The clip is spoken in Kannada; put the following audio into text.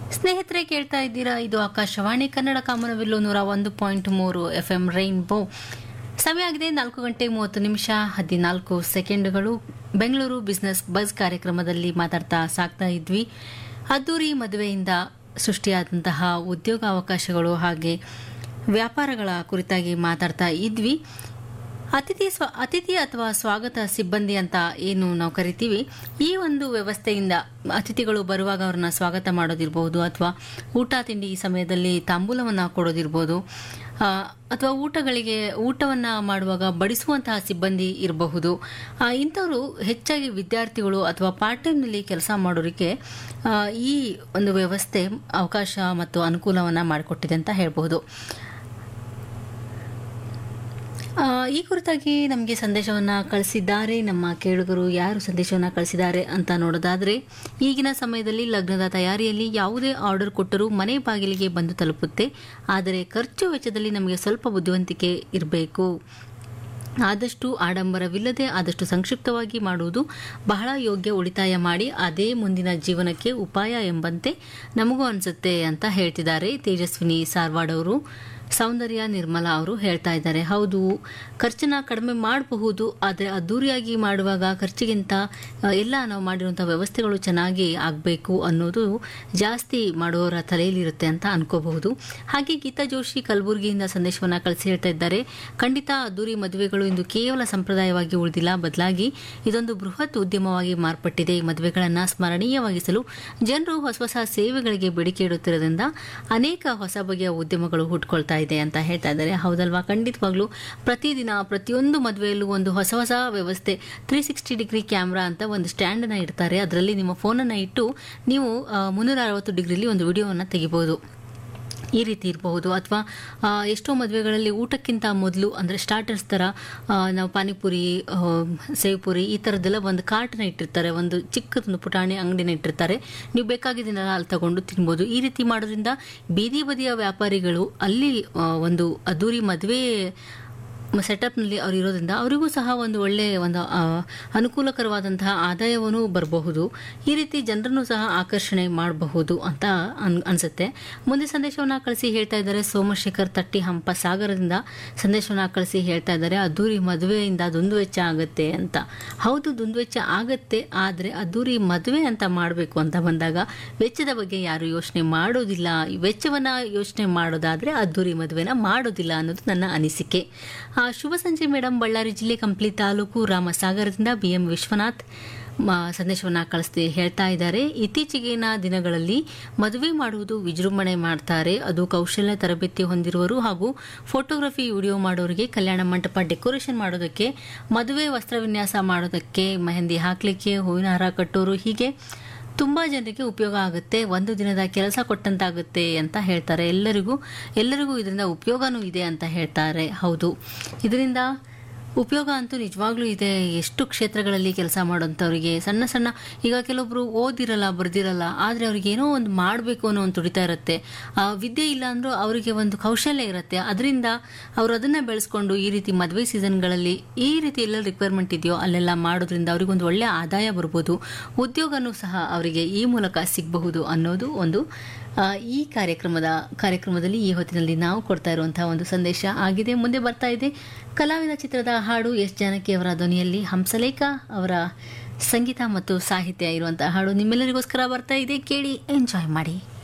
ಸ್ನೇಹಿತರೆ ಕೇಳ್ತಾ ಇದ್ದೀರಾ ಇದು ಆಕಾಶವಾಣಿ ಕನ್ನಡ ಕಾಮನವಿಲ್ಲು ನೂರ ಒಂದು ಪಾಯಿಂಟ್ ಮೂರು ಎಫ್ ಎಂ ರೈನ್ಬೋ ಸಮಯ ಆಗಿದೆ ನಾಲ್ಕು ಗಂಟೆ ಮೂವತ್ತು ನಿಮಿಷ ಹದಿನಾಲ್ಕು ಸೆಕೆಂಡ್ಗಳು ಬೆಂಗಳೂರು ಬಿಸ್ನೆಸ್ ಬಸ್ ಕಾರ್ಯಕ್ರಮದಲ್ಲಿ ಮಾತಾಡ್ತಾ ಸಾಕ್ತಾ ಇದ್ವಿ ಅದ್ದೂರಿ ಮದುವೆಯಿಂದ ಸೃಷ್ಟಿಯಾದಂತಹ ಉದ್ಯೋಗಾವಕಾಶಗಳು ಹಾಗೆ ವ್ಯಾಪಾರಗಳ ಕುರಿತಾಗಿ ಮಾತಾಡ್ತಾ ಇದ್ವಿ ಅತಿಥಿ ಸ್ವ ಅತಿಥಿ ಅಥವಾ ಸ್ವಾಗತ ಸಿಬ್ಬಂದಿ ಅಂತ ಏನು ನಾವು ಕರಿತೀವಿ ಈ ಒಂದು ವ್ಯವಸ್ಥೆಯಿಂದ ಅತಿಥಿಗಳು ಬರುವಾಗ ಅವ್ರನ್ನ ಸ್ವಾಗತ ಮಾಡೋದಿರ್ಬೋದು ಅಥವಾ ಊಟ ತಿಂಡಿ ಈ ಸಮಯದಲ್ಲಿ ತಾಂಬೂಲವನ್ನು ಕೊಡೋದಿರ್ಬೋದು ಆ, ಅಥವಾ ಊಟಗಳಿಗೆ ಊಟವನ್ನು ಮಾಡುವಾಗ ಬಡಿಸುವಂತಹ ಸಿಬ್ಬಂದಿ ಇರಬಹುದು ಆ, ಇಂಥವರು ಹೆಚ್ಚಾಗಿ ವಿದ್ಯಾರ್ಥಿಗಳು ಅಥವಾ ಪಾರ್ಟ್ ಟೈಮ್ನಲ್ಲಿ ಕೆಲಸ ಮಾಡೋರಿಗೆ ಆ, ಈ ಒಂದು ವ್ಯವಸ್ಥೆ ಅವಕಾಶ ಮತ್ತು ಅನುಕೂಲವನ್ನು ಮಾಡಿಕೊಟ್ಟಿದೆ ಅಂತ ಹೇಳ್ಬೋದು ಆ, ಈ ಕುರಿತಾಗಿ ನಮಗೆ ಸಂದೇಶವನ್ನು ಕಳಿಸಿದ್ದಾರೆ ನಮ್ಮ ಕೇಳುಗರು ಯಾರು ಸಂದೇಶವನ್ನು ಕಳಿಸಿದ್ದಾರೆ ಅಂತ ನೋಡೋದಾದರೆ ಈಗಿನ ಸಮಯದಲ್ಲಿ ಲಗ್ನದ ತಯಾರಿಯಲ್ಲಿ ಯಾವುದೇ ಆರ್ಡರ್ ಕೊಟ್ಟರೂ ಮನೆ ಬಾಗಿಲಿಗೆ ಬಂದು ತಲುಪುತ್ತೆ ಆದರೆ ಖರ್ಚು ವೆಚ್ಚದಲ್ಲಿ ನಮಗೆ ಸ್ವಲ್ಪ ಬುದ್ಧಿವಂತಿಕೆ ಇರಬೇಕು ಆದಷ್ಟು ಆಡಂಬರವಿಲ್ಲದೆ ಆದಷ್ಟು ಸಂಕ್ಷಿಪ್ತವಾಗಿ ಮಾಡುವುದು ಬಹಳ ಯೋಗ್ಯ ಉಳಿತಾಯ ಮಾಡಿ ಅದೇ ಮುಂದಿನ ಜೀವನಕ್ಕೆ ಉಪಾಯ ಎಂಬಂತೆ ನಮಗೂ ಅನಿಸುತ್ತೆ ಅಂತ ಹೇಳ್ತಿದ್ದಾರೆ ತೇಜಸ್ವಿನಿ ಸಾರ್ವಾಡ್ ಅವರು ಸೌಂದರ್ಯ ನಿರ್ಮಲಾ ಅವರು ಹೇಳ್ತಾ ಇದ್ದಾರೆ ಹೌದು ಖರ್ಚನ್ನ ಕಡಿಮೆ ಮಾಡಬಹುದು ಆದರೆ ಅದ್ದೂರಿಯಾಗಿ ಮಾಡುವಾಗ ಖರ್ಚಿಗಿಂತ ಆ, ಎಲ್ಲ ನಾವು ಮಾಡಿರುವಂಥ ವ್ಯವಸ್ಥೆಗಳು ಚೆನ್ನಾಗಿ ಆಗಬೇಕು ಅನ್ನೋದು ಜಾಸ್ತಿ ಮಾಡುವವರ ತಲೆಯಲ್ಲಿರುತ್ತೆ ಅಂತ ಅನ್ಕೋಬಹುದು ಹಾಗೆ ಗೀತಾ ಜೋಶಿ ಕಲಬುರಗಿಯಿಂದ ಸಂದೇಶವನ್ನು ಕಳಿಸಿ ಹೇಳ್ತಾ ಇದ್ದಾರೆ ಖಂಡಿತ ಅದ್ದೂರಿ ಮದುವೆಗಳು ಇಂದು ಕೇವಲ ಸಂಪ್ರದಾಯವಾಗಿ ಉಳಿದಿಲ್ಲ ಬದಲಾಗಿ ಇದೊಂದು ಬೃಹತ್ ಉದ್ಯಮವಾಗಿ ಮಾರ್ಪಟ್ಟಿದೆ ಈ ಮದುವೆಗಳನ್ನು ಸ್ಮರಣೀಯವಾಗಿಸಲು ಜನರು ಹೊಸ ಹೊಸ ಸೇವೆಗಳಿಗೆ ಬೇಡಿಕೆ ಇಡುತ್ತಿರೋದ್ರಿಂದ ಅನೇಕ ಹೊಸ ಬಗೆಯ ಉದ್ಯಮಗಳು ಹುಟ್ಕೊಳ್ತಾ ಇದೆ ಅಂತ ಹೇಳ್ತಾ ಇದ್ದಾರೆ ಹೌದಲ್ವಾ ಖಂಡಿತವಾಗ್ಲೂ ಪ್ರತಿದಿನ ಪ್ರತಿಯೊಂದು ಮದುವೆಯಲ್ಲೂ ಒಂದು ಹೊಸ ಹೊಸ ವ್ಯವಸ್ಥೆ ತ್ರೀ ಸಿಕ್ಸ್ಟಿ ಡಿಗ್ರಿ ಕ್ಯಾಮ್ರಾ ಅಂತ ಒಂದು ಸ್ಟ್ಯಾಂಡನ್ನು ಇಡ್ತಾರೆ ಅದರಲ್ಲಿ ನಿಮ್ಮ ಫೋನನ್ನು ಇಟ್ಟು ನೀವು ಮುನ್ನೂರ ಅರವತ್ತು ಡಿಗ್ರಿಲಿ ಒಂದು ವಿಡಿಯೋವನ್ನು ತೆಗಿಬಹುದು ಈ ರೀತಿ ಇರಬಹುದು ಅಥವಾ ಆ, ಎಷ್ಟೋ ಮದುವೆಗಳಲ್ಲಿ ಊಟಕ್ಕಿಂತ ಮೊದಲು ಅಂದರೆ ಸ್ಟಾರ್ಟರ್ಸ್ ಥರ ಆ, ನಾವು ಪಾನಿಪುರಿ ಆ, ಸೇವ್ ಪುರಿ ಈ ಥರದ್ದೆಲ್ಲ ಒಂದು ಕಾರ್ಟ್ನ ಇಟ್ಟಿರ್ತಾರೆ ಒಂದು ಚಿಕ್ಕದೊಂದು ಪುಟಾಣಿ ಅಂಗಡಿನ ಇಟ್ಟಿರ್ತಾರೆ ನೀವು ಬೇಕಾಗಿದ್ದನ್ನೆಲ್ಲ ಅಲ್ಲಿ ತಗೊಂಡು ತಿನ್ಬೋದು ಈ ರೀತಿ ಮಾಡೋದ್ರಿಂದ ಬೀದಿ ಬದಿಯ ವ್ಯಾಪಾರಿಗಳು ಅಲ್ಲಿ ಆ, ಒಂದು ಅದ್ದೂರಿ ಮದುವೆ ಸೆಟಪ್ನಲ್ಲಿ ಅವ್ರು ಇರೋದ್ರಿಂದ ಅವರಿಗೂ ಸಹ ಒಂದು ಒಳ್ಳೆಯ ಒಂದು ಆ, ಅನುಕೂಲಕರವಾದಂತಹ ಆದಾಯವನ್ನು ಬರಬಹುದು ಈ ರೀತಿ ಜನರನ್ನು ಸಹ ಆಕರ್ಷಣೆ ಮಾಡಬಹುದು ಅಂತ ಅನ್ ಅನಿಸುತ್ತೆ ಮುಂದೆ ಸಂದೇಶವನ್ನು ಕಳಿಸಿ ಹೇಳ್ತಾ ಇದ್ದಾರೆ ಸೋಮಶೇಖರ್ ತಟ್ಟಿ ಹಂಪ ಸಾಗರದಿಂದ ಸಂದೇಶವನ್ನು ಕಳಿಸಿ ಹೇಳ್ತಾ ಇದ್ದಾರೆ ಅದ್ದೂರಿ ಮದುವೆಯಿಂದ ದುಂದುವೆಚ್ಚ ಆಗುತ್ತೆ ಅಂತ ಹೌದು ದುಂದುವೆಚ್ಚ ಆಗತ್ತೆ ಆದರೆ ಅದ್ದೂರಿ ಮದುವೆ ಅಂತ ಮಾಡಬೇಕು ಅಂತ ಬಂದಾಗ ವೆಚ್ಚದ ಬಗ್ಗೆ ಯಾರು ಯೋಚನೆ ಮಾಡೋದಿಲ್ಲ ಈ ವೆಚ್ಚವನ್ನ ಯೋಚನೆ ಮಾಡೋದಾದ್ರೆ ಅದ್ದೂರಿ ಮದುವೆನ ಮಾಡೋದಿಲ್ಲ ಅನ್ನೋದು ನನ್ನ ಅನಿಸಿಕೆ ಆ, ಶುಭ ಸಂಜೆ ಮೇಡಮ್ ಬಳ್ಳಾರಿ ಜಿಲ್ಲೆ ಕಂಪ್ಲಿ ತಾಲೂಕು ರಾಮಸಾಗರದಿಂದ ಬಿ ಎಂ ವಿಶ್ವನಾಥ್ ಮ- ಸಂದೇಶವನ್ನ ಕಳಿಸ್ತಿ ಹೇಳ್ತಾ ಇದ್ದಾರೆ ಇತ್ತೀಚೆಗಿನ ದಿನಗಳಲ್ಲಿ ಮದುವೆ ಮಾಡುವುದು ವಿಜೃಂಭಣೆ ಮಾಡ್ತಾರೆ ಅದು ಕೌಶಲ್ಯ ತರಬೇತಿ ಹೊಂದಿರುವರು ಹಾಗೂ ಫೋಟೋಗ್ರಫಿ ವಿಡಿಯೋ ಮಾಡೋರಿಗೆ ಕಲ್ಯಾಣ ಮಂಟಪ ಡೆಕೋರೇಷನ್ ಮಾಡೋದಕ್ಕೆ ಮದುವೆ ವಸ್ತ್ರ ವಿನ್ಯಾಸ ಮಾಡೋದಕ್ಕೆ ಮೆಹಂದಿ ಹಾಕ್ಲಿಕ್ಕೆ ಹೂವಿನ ಹಾರ ಕಟ್ಟೋರು ಹೀಗೆ ತುಂಬಾ ಜನರಿಗೆ ಉಪಯೋಗ ಆಗುತ್ತೆ ಒಂದು ದಿನದ ಕೆಲಸ ಕೊಟ್ಟಂತಾಗುತ್ತೆ ಅಂತ ಹೇಳ್ತಾರೆ ಎಲ್ಲರಿಗೂ ಎಲ್ಲರಿಗೂ ಇದರಿಂದ ಉಪಯೋಗನೂ ಇದೆ ಅಂತ ಹೇಳ್ತಾರೆ ಹೌದು ಇದರಿಂದ ಉಪಯೋಗ ಅಂತೂ ನಿಜವಾಗ್ಲೂ ಇದೆ ಎಷ್ಟು ಕ್ಷೇತ್ರಗಳಲ್ಲಿ ಕೆಲಸ ಮಾಡೋಂಥವ್ರಿಗೆ ಸಣ್ಣ ಸಣ್ಣ ಈಗ ಕೆಲವೊಬ್ರು ಓದಿರಲ್ಲ ಬರ್ದಿರಲ್ಲ ಆದರೆ ಅವ್ರಿಗೆ ಏನೋ ಒಂದು ಮಾಡಬೇಕು ಅನ್ನೋ ಒಂದು ತುಡಿತಾ ಇರುತ್ತೆ ಆ ವಿದ್ಯೆ ಇಲ್ಲ ಅಂದ್ರೂ ಅವರಿಗೆ ಒಂದು ಕೌಶಲ್ಯ ಇರುತ್ತೆ ಅದರಿಂದ ಅವರು ಅದನ್ನ ಬೆಳೆಸ್ಕೊಂಡು ಈ ರೀತಿ ಮದುವೆ ಸೀಸನ್ಗಳಲ್ಲಿ ಈ ರೀತಿ ಎಲ್ಲ ರಿಕ್ವೈರ್ಮೆಂಟ್ ಇದೆಯೋ ಅಲ್ಲೆಲ್ಲ ಮಾಡೋದ್ರಿಂದ ಅವ್ರಿಗೊಂದು ಒಳ್ಳೆ ಆದಾಯ ಬರ್ಬೋದು ಉದ್ಯೋಗನೂ ಸಹ ಅವರಿಗೆ ಈ ಮೂಲಕ ಸಿಗಬಹುದು ಅನ್ನೋದು ಒಂದು ಆ, ಈ ಕಾರ್ಯಕ್ರಮದ ಕಾರ್ಯಕ್ರಮದಲ್ಲಿ ಈ ಹೊತ್ತಿನಲ್ಲಿ ನಾವು ಕೊಡ್ತಾ ಇರುವಂತಹ ಒಂದು ಸಂದೇಶ ಆಗಿದೆ ಮುಂದೆ ಬರ್ತಾ ಇದೆ ಕಲಾವಿದ ಚಿತ್ರದ ಹಾಡು ಎಸ್ ಜಾನಕಿ ಅವರ ಧ್ವನಿಯಲ್ಲಿ ಹಂಸಲೇಖ ಅವರ ಸಂಗೀತ ಮತ್ತು ಸಾಹಿತ್ಯ ಇರುವಂತಹ ಹಾಡು ನಿಮ್ಮೆಲ್ಲರಿಗೋಸ್ಕರ ಬರ್ತಾ ಇದೆ ಕೇಳಿ ಎಂಜಾಯ್ ಮಾಡಿ